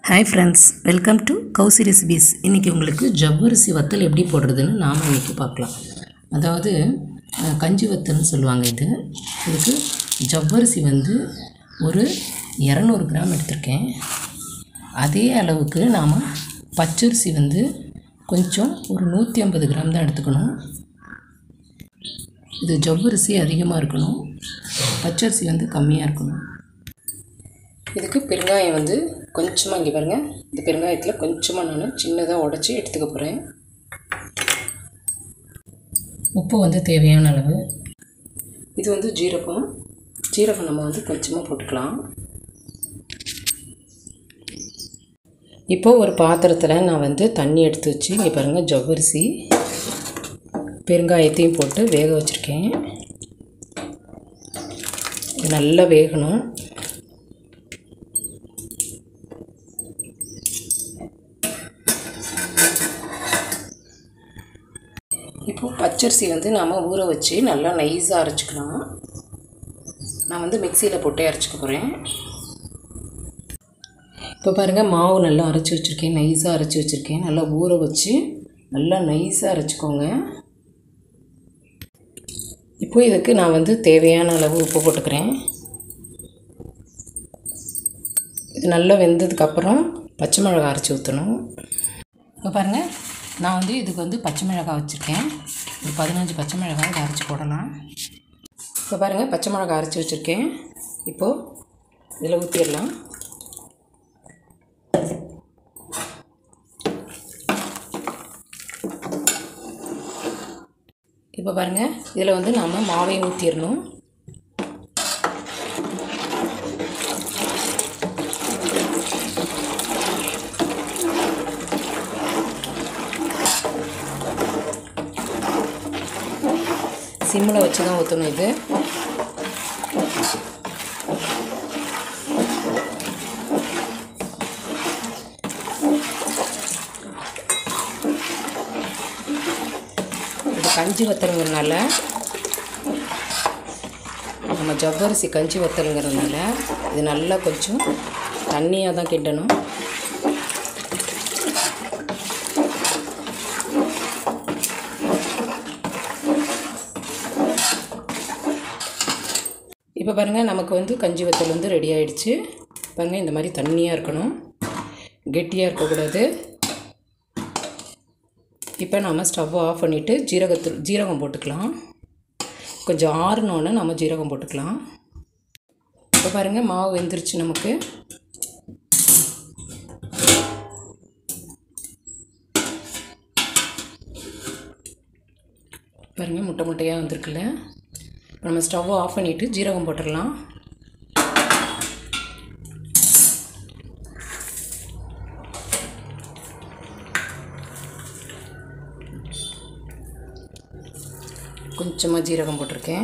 hi friends welcome to Kousi recipes இன்றைக்கி உங்களுக்கு ஜவ்வரிசி வத்தல் எப்படி போடுறதுன்னு நாம் இன்றைக்கி பார்க்கலாம் அதாவது அஹ், கஞ்சி வத்தல்னு சொல்லுவாங்க இது இதுக்கு ஜவ்வரிசி வந்து ஒரு இரநூறு கிராம் எடுத்திருக்கேன் அதே அளவுக்கு நாம் பச்சரிசி வந்து கொஞ்சம் ஒரு நூற்றி ஐம்பது கிராம் தான் எடுத்துக்கணும் இது ஜவ்வரிசி அதிகமாக இருக்கணும் பச்சரிசி வந்து கம்மியாக இருக்கணும் இதுக்கு பெருங்காயம் வந்து கொஞ்சமாக இங்கே பாருங்கள் இந்த பெருங்காயத்தில் கொஞ்சமாக நான் சின்னதாக உடச்சி எடுத்துக்க போகிறேன் உப்பு வந்து தேவையான அளவு இது வந்து ஜீரகம் ஜீரகம் நம்ம வந்து கொஞ்சமாக போட்டுக்கலாம் இப்போது ஒரு பாத்திரத்தில் நான் வந்து தண்ணி எடுத்து வச்சு இங்கே பாருங்கள் ஜவ்வரிசி பெருங்காயத்தையும் போட்டு வேக வச்சுருக்கேன் இது நல்லா வேகணும் இப்போது பச்சரிசி வந்து நாம் ஊற வச்சு நல்லா நைஸாக அரைச்சிக்கலாம் நான் வந்து மிக்சியில் போட்டே அரைச்சிக்க போகிறேன் இப்போ பாருங்கள் மாவு நல்லா அரைச்சி வச்சுருக்கேன் நைஸாக அரைச்சி வச்சுருக்கேன் நல்லா ஊற வச்சு நல்லா நைஸாக அரைச்சிக்கோங்க இப்போ இதுக்கு நான் வந்து தேவையான அளவு உப்பு போட்டுக்கிறேன் இது நல்லா வெந்ததுக்கப்புறம் பச்சை மிளகாய் அரைச்சி ஊற்றணும் இப்போ பாருங்கள் நான் வந்து இதுக்கு வந்து பச்சை மிளகாய் வச்சுருக்கேன் ஒரு பதினஞ்சு பச்சை மிளகாய் இதை அரைச்சி போடலாம் இப்போ பாருங்கள் பச்சை மிளகாய் அரைச்சி வச்சுருக்கேன் இப்போது இதில் ஊற்றிடலாம் இப்போ பாருங்கள் இதில் வந்து நாம் மாவையும் ஊற்றிடணும் சிம்மில் வச்சு தான் ஊற்றணும் இது இது கஞ்சி வத்தலுங்கிறதுனால நம்ம ஜவ்வரிசி கஞ்சி வத்தலுங்கிறதுனால இது நல்லா கொஞ்சம் தண்ணியாக தான் கிண்டணும் இப்போ பாருங்கள் நமக்கு வந்து கஞ்சி வத்தல் வந்து ரெடி ஆயிடுச்சு பாருங்கள் இந்த மாதிரி தண்ணியாக இருக்கணும் கெட்டியாக இருக்கக்கூடாது இப்போ நம்ம ஸ்டவ்வை ஆஃப் பண்ணிவிட்டு ஜீரகத்து ஜீரகம் போட்டுக்கலாம் கொஞ்சம் ஆறுனோன்னு நம்ம ஜீரகம் போட்டுக்கலாம் இப்போ பாருங்கள் மாவு வெந்துருச்சு நமக்கு பாருங்கள் முட்டை முட்டையாக வந்திருக்குல்ல இப்போ நம்ம ஸ்டவ்வை ஆஃப் பண்ணிவிட்டு ஜீரகம் போட்டுடலாம் கொஞ்சமாக ஜீரகம் போட்டிருக்கேன்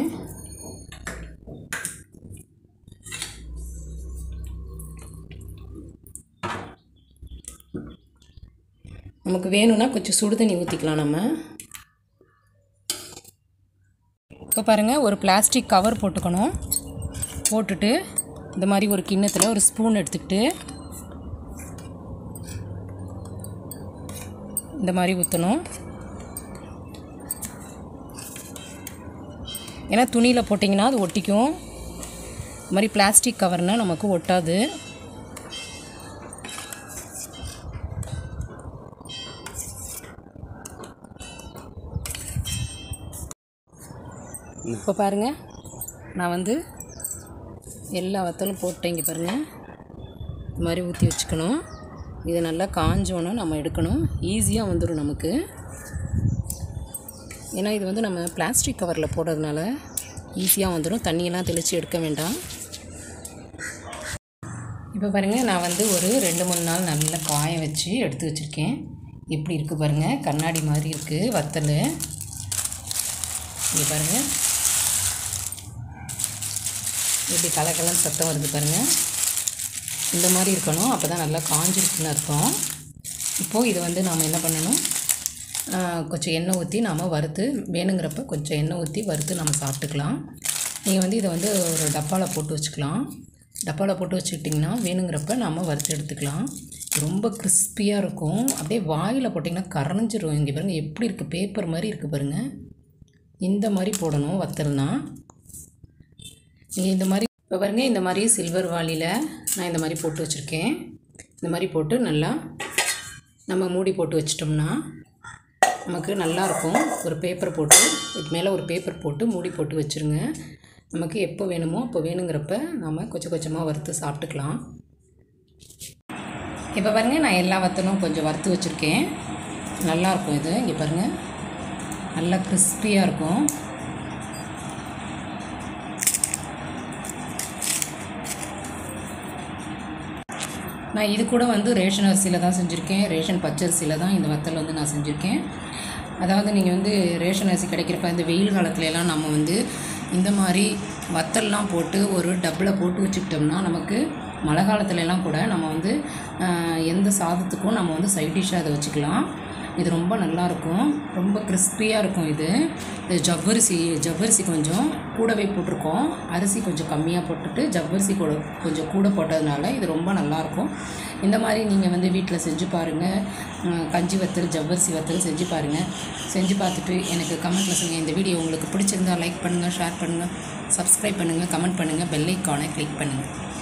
நமக்கு வேணும்னா கொஞ்சம் சுடு தண்ணி ஊற்றிக்கலாம் நம்ம இப்போ பாருங்கள் ஒரு பிளாஸ்டிக் கவர் போட்டுக்கணும் போட்டுட்டு இந்த மாதிரி ஒரு கிண்ணத்தில் ஒரு ஸ்பூன் எடுத்துக்கிட்டு இந்த மாதிரி ஊற்றணும் ஏன்னா துணியில் போட்டிங்கன்னா அது ஒட்டிக்கும் இந்த மாதிரி பிளாஸ்டிக் கவர்னால் நமக்கு ஒட்டாது இப்போ பாருங்கள் நான் வந்து எல்லா வத்தலும் போட்டேன் இங்கே பாருங்கள் இந்த மாதிரி ஊற்றி வச்சுக்கணும் இது நல்லா காஞ்சோன்னு நம்ம எடுக்கணும் ஈஸியாக வந்துடும் நமக்கு ஏன்னா இது வந்து நம்ம பிளாஸ்டிக் கவரில் போடுறதுனால ஈஸியாக வந்துடும் தண்ணியெல்லாம் தெளித்து எடுக்க வேண்டாம் இப்போ பாருங்கள் நான் வந்து ஒரு ரெண்டு மூணு நாள் நல்லா காய வச்சு எடுத்து வச்சுருக்கேன் இப்படி இருக்குது பாருங்கள் கண்ணாடி மாதிரி இருக்குது வத்தல் இங்கே பாருங்கள் இப்படி கலக்கலன்னு சத்தம் வருது பாருங்கள் இந்த மாதிரி இருக்கணும் அப்போ தான் நல்லா காஞ்சிருக்குன்னு அர்த்தம் இப்போது இதை வந்து நாம் என்ன பண்ணணும் ஆ, கொஞ்சம் எண்ணெய் ஊற்றி நாம் வறுத்து வேணுங்கிறப்ப கொஞ்சம் எண்ணெய் ஊற்றி வறுத்து நம்ம சாப்பிட்டுக்கலாம் நீங்கள் வந்து இதை வந்து ஒரு டப்பாவில் போட்டு வச்சுக்கலாம் டப்பாவில் போட்டு வச்சுக்கிட்டிங்கன்னா வேணுங்கிறப்ப நம்ம வறுத்து எடுத்துக்கலாம் ரொம்ப கிறிஸ்பியாக இருக்கும் அப்படியே வாயில் போட்டிங்கன்னா கரைஞ்சிரும் இங்கே பாருங்கள் எப்படி இருக்குது பேப்பர் மாதிரி இருக்குது பாருங்கள் இந்த மாதிரி போடணும் வத்தல்னா நீங்கள் இந்த மாதிரி இப்போ பாருங்க இந்த மாதிரி சில்வர் வாளியில் நான் இந்த மாதிரி போட்டு வச்சுருக்கேன் இந்த மாதிரி போட்டு நல்லா நம்ம மூடி போட்டு வச்சிட்டோம்னா நமக்கு நல்லாயிருக்கும் ஒரு பேப்பர் போட்டு இதுக்கு மேலே ஒரு பேப்பர் போட்டு மூடி போட்டு வச்சுருங்க நமக்கு எப்போ வேணுமோ அப்போ வேணுங்கிறப்ப நாம் கொஞ்சம் கொஞ்சமாக வறுத்து சாப்பிட்டுக்கலாம் இப்போ பாருங்கள் நான் எல்லா வத்தலும் கொஞ்சம் வறுத்து வச்சுருக்கேன் நல்லாயிருக்கும் இது இங்கே பாருங்கள் நல்லா கிறிஸ்பியாக இருக்கும் நான் இது கூட வந்து ரேஷன் அரிசியில் தான் செஞ்சுருக்கேன் ரேஷன் பச்சரிசியில் தான் இந்த வத்தல் வந்து நான் செஞ்சுருக்கேன் அதாவது நீங்கள் வந்து ரேஷன் அரிசி கிடைக்கிறப்ப இந்த வெயில் காலத்துல எல்லாம் நம்ம வந்து இந்த மாதிரி வத்தல்லாம் போட்டு ஒரு டப்பில் போட்டு வச்சுக்கிட்டோம்னா நமக்கு மழை காலத்துல எல்லாம் கூட நம்ம வந்து ஆஹ், எந்த சாதத்துக்கும் நம்ம வந்து சைட் டிஷ்ஷாக அதை வச்சுக்கலாம் இது ரொம்ப நல்லாயிருக்கும் ரொம்ப கிறிஸ்பியாக இருக்கும் இது இது ஜவ்வரிசி ஜவ்வரிசி கொஞ்சம் கூடவே போட்டிருக்கோம் அரிசி கொஞ்சம் கம்மியாக போட்டுட்டு ஜவ்வரிசி கூட கொஞ்சம் கூட போட்டதுனால இது ரொம்ப நல்லாயிருக்கும் இந்த மாதிரி நீங்கள் வந்து வீட்டில் செஞ்சு பாருங்கள் உம், கஞ்சி வத்தல் ஜவ்வரிசி வத்தல் செஞ்சு பாருங்கள் செஞ்சு பார்த்துட்டு எனக்கு கமெண்ட்டில் சொல்லுங்கள் இந்த வீடியோ உங்களுக்கு பிடிச்சிருந்தா லைக் பண்ணுங்கள் ஷேர் பண்ணுங்கள் சப்ஸ்கிரைப் பண்ணுங்கள் கமெண்ட் பண்ணுங்கள் பெல் ஐக்கானை கிளிக் பண்ணுங்கள்